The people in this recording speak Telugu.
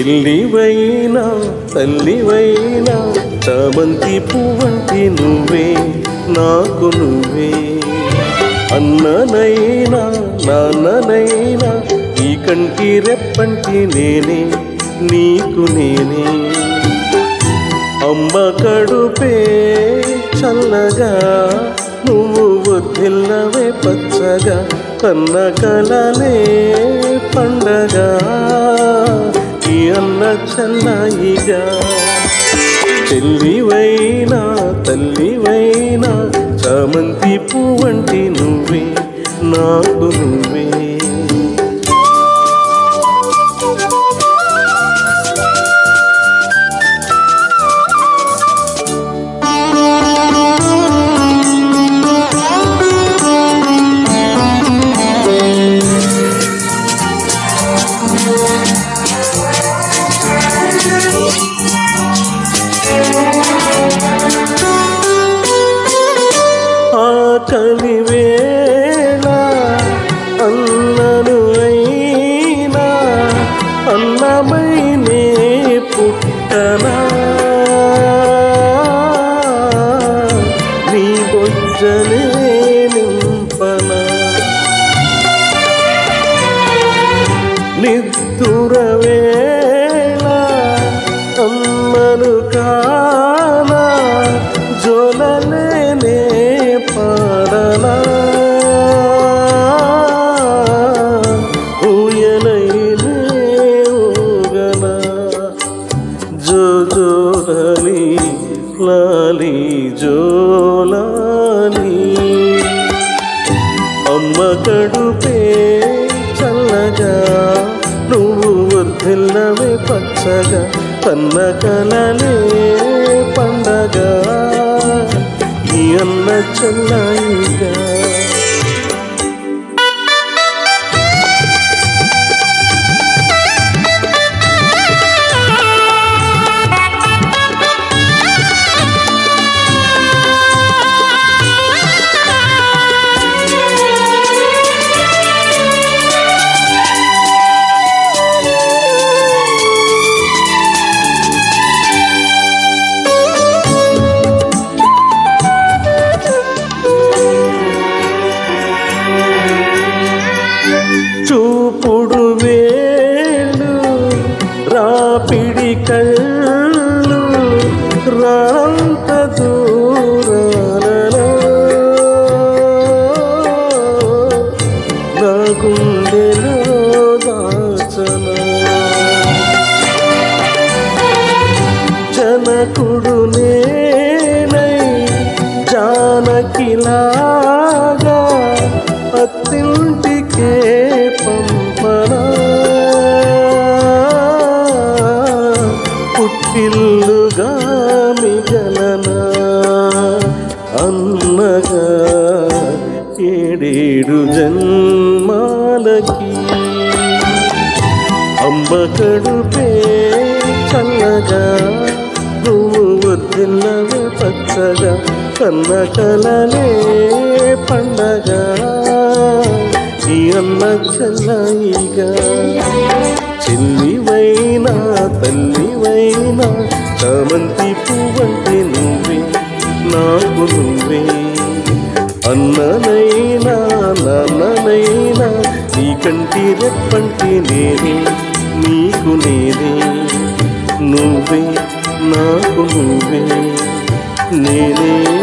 చెల్లివైనా తల్లివైనా చామంతి పువ్వంటి నువ్వే నాకు నువ్వే అన్ననైనా నాన్ననైనా ఈ కంటి రెప్పంటి నేనే నీకు నేనే అమ్మ కడుపే చల్లగా నువ్వు వర్ధిల్లవే పచ్చగా కన్న కలలే పండగ ఈ అన్న చల్లాయిగా చెల్లివైనా తల్లివైనా చామంతి పువ్వంటి నువ్వే నాకు నువ్వే ఆకలి వేళ అన్నను అయినా అన్నమైనే పుట్టనా నీ బొజ్జనే నింపనా నిద్దుర వేళ అమ్మను కానా జోలలేనే పాడనా ఊయలైనే ఊగనా జో జోలలి లాలి జోలాలి అమ్మ కడుపే చల్లగా నువ్వు వర్ధిల్లవే పచ్చగా కన్న కలలే పండగ ఈ అన్న చల్లాయిగా చూపుడు వేళ్ళు రాపిడి కళ్ళు రాంత దూరాలలో నా గుండెలో దాచనా జనకుడు నేనై జానకిలాగా అత్తింటికే పంపనా పుట్టిల్లుగా మిగలనా అన్నగా ఏడేడు జన్మాలకి అమ్మ కడుపే చల్లగా నువ్వు వర్దిల్లవే పచ్చగా కన్న కలలే పండగ ఈ అన్న చల్లయిగా చెల్లివైనా తల్లివైనా చామంతి పువ్వంటి నువ్వే నాకు నువ్వే అన్ననైనా నాన్ననైనా నీ కంటి రెప్పంటి నేనే నీకు నేనే నువ్వే నాకు నువ్వే నేనే